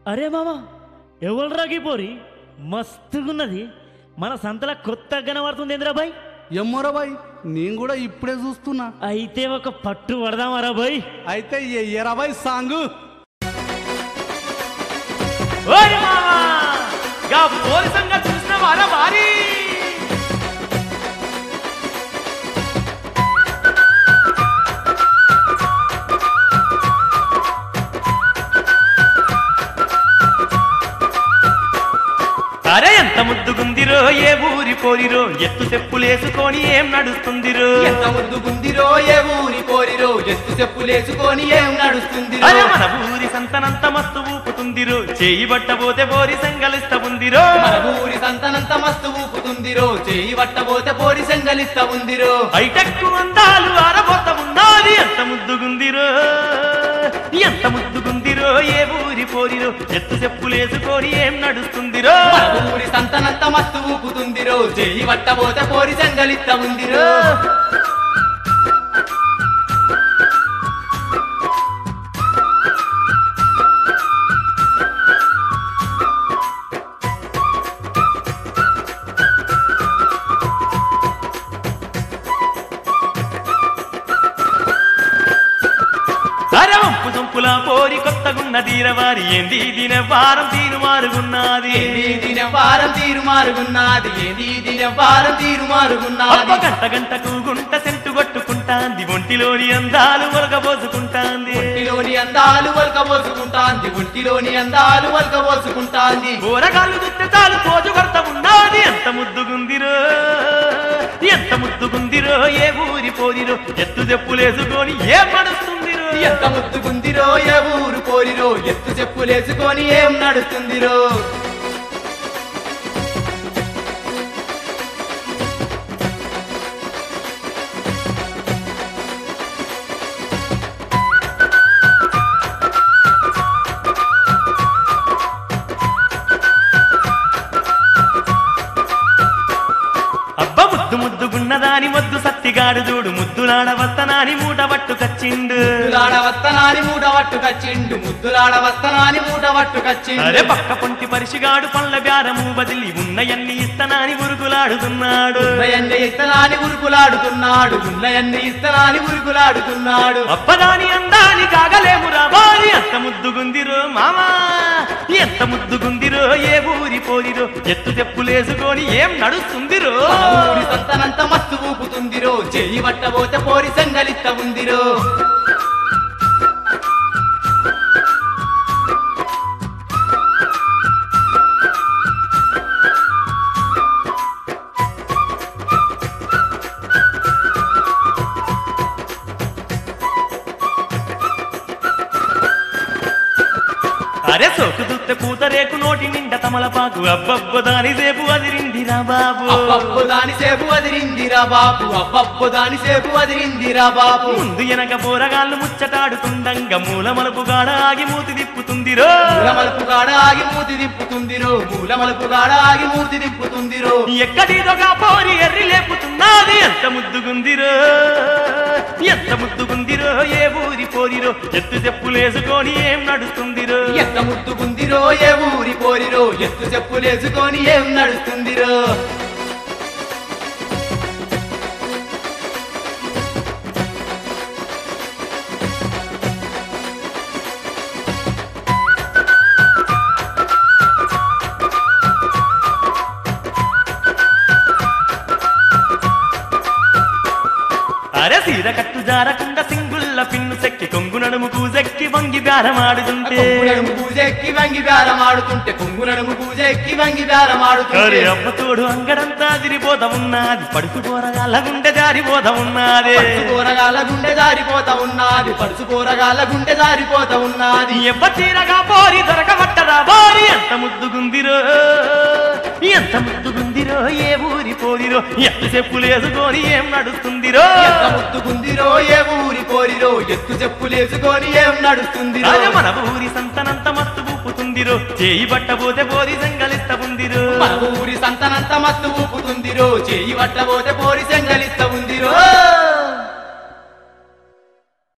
అరే మామ ఎవరు పోరి మస్తుగున్నది మన సంతల కొత్త కనబడుతుంది ఇంద్రాబాయ్ ఎమ్మోరా బాయ్ నేను కూడా ఇప్పుడే చూస్తున్నా అయితే ఒక పట్టు పడదామరా బాయ్ అయితే ఎయ్యరా బాయ్ సాంగ్ ఓయ్ మావా గా పోలీసంగా చూసిన వారా వారి అరే ఎంత ముద్దుగుందిరో ఏ ఊరి పోరిరో ఎత్తు చెప్పులేసుకొని ఏం నడుస్తుందిరో ఎంత ముద్దుగుందిరో ఏ ఊరి పోరిరో ఎత్తు చెప్పులేసుకొని ఏం నడుస్తుందిరో అరే మన ఊరి సంతనంత మస్తు ఊపుతుందిరో చేయి బట్టబోతే బోరి సంగలిస్త ఉందిరో మన ఊరి సంతనంత మస్తు ఊపుతుందిరో చేయి పట్టబోతే పోరి సెంగలిస్త ఉందిరో హైటెక్ అందాలు ఆరబోత ఉన్నది ఎంత ముద్దుగుందిరో ఎంత ముద్దుగుందిరో ఏ ఊరి పోరిరో ఎత్తు చెప్పులేసుకొని ఏం నడుస్తుందిరో మన ఊరి సంతనంత మస్తు ఊపుతుందిరో చేయి పట్టబోతే పోరి సెంగలిస్త ఉందిరో అరే వంపు సొంపుల పోరి కొత్తగున్న దీరవారి ఏంది దిన వారం తీరు మారుగున్నది ఏది దిన వారం తీరు మారుగున్నది ఏది దిన వారం తీరు అప్ప మారుగున్నది గంట గంటకు గుంట సెంటు కొట్టుకుంటాంది ఒంటిలోని అందాలు ఒలగబోసుకుంటాంది ఒంటిలోని అందాలు వల్కబోసుకుంటాంది ఒంటిలోని అందాలు వల్కబోసుకుంటాంది కూరగాళ్ళు దుట్టే చాలు పోజు కొడత ఉన్నది ఎంత ముద్దుగుందిరో ఎంత ముద్దుగుందిరో ఏ ఊరి పోరిరో ఎత్తు చెప్పులేసుకొని ఏం నడుస్తుందిరో ఎంత ముద్దుగుందిరో ఏ ఊరు పోరిరో ఎత్తు చెప్పులేసుకొని ఏం నడుస్తుందిరో అబ్బ ముద్దు ముద్దుగున్నదాని మొద్దు సత్తిగాడు చూడు ముద్దులాడ వస్తనాని మూట పట్టుకచ్చిండు ముద్దులాడ వస్తనాని మూట పట్టుకచ్చిండు ముద్దులాడ వస్తనాని మూట అరే పట్టుకచ్చిండు పక్క పొంటి పరిసిగాడు పండ్ల బ్యారము బదిలి ఉన్నయన్ని ఇస్తనాని ఉరుకులాడుతున్నాడు ఉన్నయన్ని ఇస్తనాని ఉరుకులాడుతున్నాడు ఉన్నయన్ని ఇస్తనాని ఉరుకులాడుతున్నాడు అప్పదాని అందాని కాగలేమురా బారి ఎంత ముద్దుగుందిరో మామా ఎంత ముద్దుగుందిరో ఏ ఊరి పోరిరో ఎత్తు చెప్పులేసుకొని ఏం నడుస్తుందిరో మన ఊరి సంతనంత మస్తు ఊపుతుందిరో చెయ్యి పట్టబోతే పోరి సంగలిస్త ఉందిరో అరే సోకు దుత్త పూతరేకు నోటి నిండా తమలపాకు అబ్బబ్బ దాని సేపు అదిరిందిరా బాబు అబ్బబ్బు దాని సేపు వదిరిందిరా బాబు అబ్బబ్బు దాని సేపు వదిరిందిరా బాబు ముందు వెనక పోరగాళ్ళు ముచ్చటాడుతుండంగా మూల మలుపు గాడ ఆగి మూతి తిప్పుతుందిరో మూలమలుపు గాడ ఆగి మూతి తిప్పుతుందిరో మూలమలుపు గాడ ఆగి మూతి తిప్పుతుందిరో ఎక్కడిదొగా పోరి ఎర్రి లేపుతున్నది ఎంత ముద్దుగుందిరో ఎంత ముద్దుగుందిరో ఏ ఊరి పోరిరో ఎత్తు చెప్పులేసుకొని ఏం నడుస్తుందిరో ఎంత ముద్దుకుందిరో ఏ ఊరి పోరిరో ఎత్తు చెప్పులేసుకొని ఏం నడుస్తుందిరో అరే సీర కట్టు జారకుండా సింగుల్ల పిన్ను సెక్కి కొంగు నడుము కూజెక్కి వంగి బేరమాడుతుంటే కొంగు నడుము పూజెక్కి వంగి బేరమాడుతుంటే కొంగు నడుము పూజెక్కి వంగి అరే బేరమాడుతుంటే అమ్మ తోడు అంగడంతా అదిరిపోతా ఉన్నది పడుకు పోరగాళ్ళ గుండె జారిపోతా ఉన్నది పడుచు కూరగాల గుండె జారిపోతా ఉన్నది పడుచు కూరగాల గుండె జారిపోతా ఉన్నది ఎవ్వ చీరగా పోరి దొరకబట్టరా పోరి ఎంత ముద్దుగుందిరో ఎంత ముద్దుగుందిరో ఏ ఊరి పోరిరో ఎత్తు చెప్పులేసుకొని ఏం నడుస్తుందిరో ఎంత ముద్దుకుందిరో ఏ ఊరి పోరిరో ఎత్తు చెప్పులేసుకొని ఏం నడుస్తుందిరో అరే మన ఊరి సంతనంత మస్తు ఊపుతుందిరో చేయి పట్టబోతే పోరి సంగలిస్త ఉందిరో మన ఊరి సంతనంత మస్తు ఊపుతుందిరో చేయి పట్టబోతే పోరి సెంగలిస్త ఉందిరో